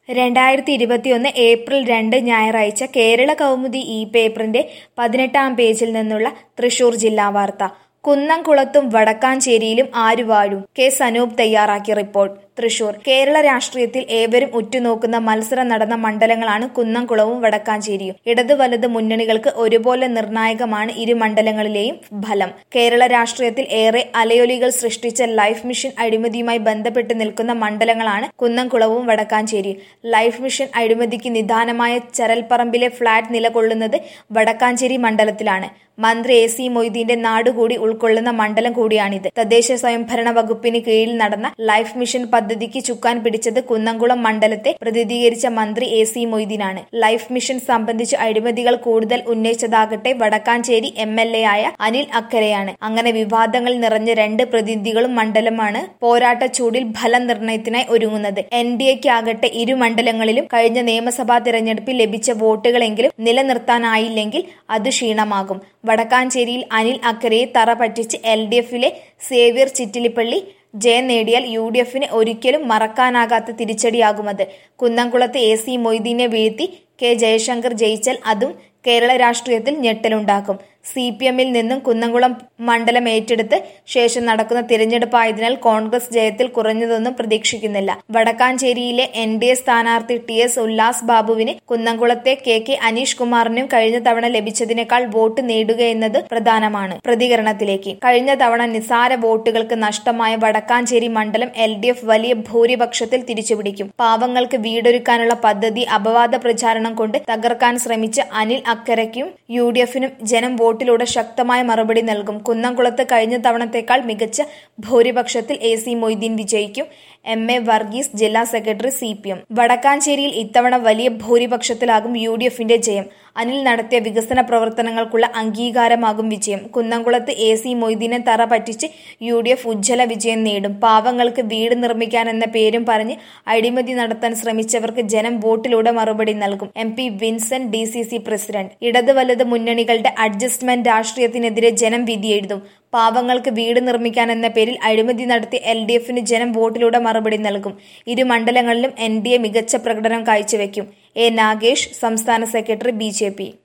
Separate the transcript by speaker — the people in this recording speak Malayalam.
Speaker 1: രണ്ടായിരത്തി ഇരുപത്തിയൊന്ന് ഏപ്രിൽ രണ്ട് ഞായറാഴ്ച കേരള കൗമുദി ഈ പേപ്പറിന്റെ പതിനെട്ടാം പേജിൽ നിന്നുള്ള തൃശൂർ ജില്ലാ വാർത്ത കുന്നംകുളത്തും വടക്കാഞ്ചേരിയിലും ആരു വാഴും കെ സനൂപ് തയ്യാറാക്കിയ റിപ്പോർട്ട് തൃശൂർ കേരള രാഷ്ട്രീയത്തിൽ ഏവരും ഉറ്റുനോക്കുന്ന മത്സരം നടന്ന മണ്ഡലങ്ങളാണ് കുന്നംകുളവും വടക്കാഞ്ചേരിയും ഇടത് വലത് മുന്നണികൾക്ക് ഒരുപോലെ നിർണായകമാണ് ഇരു മണ്ഡലങ്ങളിലെയും ഫലം കേരള രാഷ്ട്രീയത്തിൽ ഏറെ അലയൊലികൾ സൃഷ്ടിച്ച ലൈഫ് മിഷൻ അഴിമതിയുമായി ബന്ധപ്പെട്ട് നിൽക്കുന്ന മണ്ഡലങ്ങളാണ് കുന്നംകുളവും വടക്കാഞ്ചേരിയും ലൈഫ് മിഷൻ അഴിമതിക്ക് നിദാനമായ ചരൽപ്പറമ്പിലെ ഫ്ളാറ്റ് നിലകൊള്ളുന്നത് വടക്കാഞ്ചേരി മണ്ഡലത്തിലാണ് മന്ത്രി എ സി മൊയ്തീന്റെ നാടുകൂടി ഉൾക്കൊള്ളുന്ന മണ്ഡലം കൂടിയാണിത് തദ്ദേശ സ്വയംഭരണ വകുപ്പിന് കീഴിൽ നടന്ന ലൈഫ് മിഷൻ പദ്ധതിക്ക് ചുക്കാൻ പിടിച്ചത് കുന്നംകുളം മണ്ഡലത്തെ പ്രതിനിധീകരിച്ച മന്ത്രി എ സി മൊയ്തീനാണ് ലൈഫ് മിഷൻ സംബന്ധിച്ച് അഴിമതികൾ കൂടുതൽ ഉന്നയിച്ചതാകട്ടെ വടക്കാഞ്ചേരി എം എൽ എ ആയ അനിൽ അക്കരെയാണ് അങ്ങനെ വിവാദങ്ങൾ നിറഞ്ഞ രണ്ട് പ്രതിനിധികളും മണ്ഡലമാണ് പോരാട്ട ചൂടിൽ ഫലം നിർണയത്തിനായി ഒരുങ്ങുന്നത് എൻ ഡി എക്കാകട്ടെ ഇരു മണ്ഡലങ്ങളിലും കഴിഞ്ഞ നിയമസഭാ തെരഞ്ഞെടുപ്പിൽ ലഭിച്ച വോട്ടുകളെങ്കിലും നിലനിർത്താനായില്ലെങ്കിൽ അത് ക്ഷീണമാകും വടക്കാഞ്ചേരിയിൽ അനിൽ അക്കരയെ തറ പറ്റിച്ച് എൽ ഡി എഫിലെ സേവ്യർ ചിറ്റിലിപ്പള്ളി ജയം നേടിയാൽ യു ഡി എഫിന് ഒരിക്കലും മറക്കാനാകാത്ത തിരിച്ചടിയാകുമത് കുന്നംകുളത്ത് എ സി മൊയ്തീനെ വീഴ്ത്തി കെ ജയശങ്കർ ജയിച്ചാൽ അതും കേരള രാഷ്ട്രീയത്തിൽ ഞെട്ടലുണ്ടാക്കും സി പി എമ്മിൽ നിന്നും കുന്നംകുളം മണ്ഡലം ഏറ്റെടുത്ത് ശേഷം നടക്കുന്ന തിരഞ്ഞെടുപ്പായതിനാൽ കോൺഗ്രസ് ജയത്തിൽ കുറഞ്ഞതൊന്നും പ്രതീക്ഷിക്കുന്നില്ല വടക്കാഞ്ചേരിയിലെ എൻ ഡി എ സ്ഥാനാർത്ഥി ടി എസ് ഉല്ലാസ് ബാബുവിന് കുന്നംകുളത്തെ കെ കെ അനീഷ് കുമാറിനും കഴിഞ്ഞ തവണ ലഭിച്ചതിനേക്കാൾ വോട്ട് നേടുകയെന്നത് പ്രധാനമാണ് പ്രതികരണത്തിലേക്ക് കഴിഞ്ഞ തവണ നിസാര വോട്ടുകൾക്ക് നഷ്ടമായ വടക്കാഞ്ചേരി മണ്ഡലം എൽ ഡി എഫ് വലിയ ഭൂരിപക്ഷത്തിൽ തിരിച്ചുപിടിക്കും പാവങ്ങൾക്ക് വീടൊരുക്കാനുള്ള പദ്ധതി അപവാദ പ്രചാരണം കൊണ്ട് തകർക്കാൻ ശ്രമിച്ച അനിൽ അക്കരയ്ക്കും യു ഡി എഫിനും ജനം വോട്ടിലൂടെ ശക്തമായ മറുപടി നൽകും കുന്നംകുളത്ത് കഴിഞ്ഞ തവണത്തേക്കാൾ മികച്ച ഭൂരിപക്ഷത്തിൽ എ സി മൊയ്തീൻ വിജയിക്കും എം എ വർഗീസ് ജില്ലാ സെക്രട്ടറി സി പി എം വടക്കാഞ്ചേരിയിൽ ഇത്തവണ വലിയ ഭൂരിപക്ഷത്തിലാകും യു ഡി എഫിന്റെ ജയം അനിൽ നടത്തിയ വികസന പ്രവർത്തനങ്ങൾക്കുള്ള അംഗീകാരമാകും വിജയം കുന്നംകുളത്ത് എ സി മൊയ്തീനെ തറ പറ്റിച്ച് യു ഡി എഫ് ഉജ്ജ്വല വിജയം നേടും പാവങ്ങൾക്ക് വീട് നിർമ്മിക്കാൻ എന്ന പേരും പറഞ്ഞ് അഴിമതി നടത്താൻ ശ്രമിച്ചവർക്ക് ജനം വോട്ടിലൂടെ മറുപടി നൽകും M P Vincent D C C president ഇടത് വലത് മുന്നണികളുടെ അഡ്ജസ്റ്റ്മെന്റ് രാഷ്ട്രീയത്തിനെതിരെ ജനം വിധിയെഴുതും പാവങ്ങൾക്ക് വീട് നിർമ്മിക്കാൻ എന്ന പേരിൽ അഴിമതി നടത്തി എൽ ഡി എഫിന് ജനം വോട്ടിലൂടെ മറുപടി നൽകും ഇരു മണ്ഡലങ്ങളിലും എൻ ഡി എ മികച്ച പ്രകടനം കാഴ്ചവെക്കും എ നാഗേഷ് സംസ്ഥാന സെക്രട്ടറി ബി ജെ പി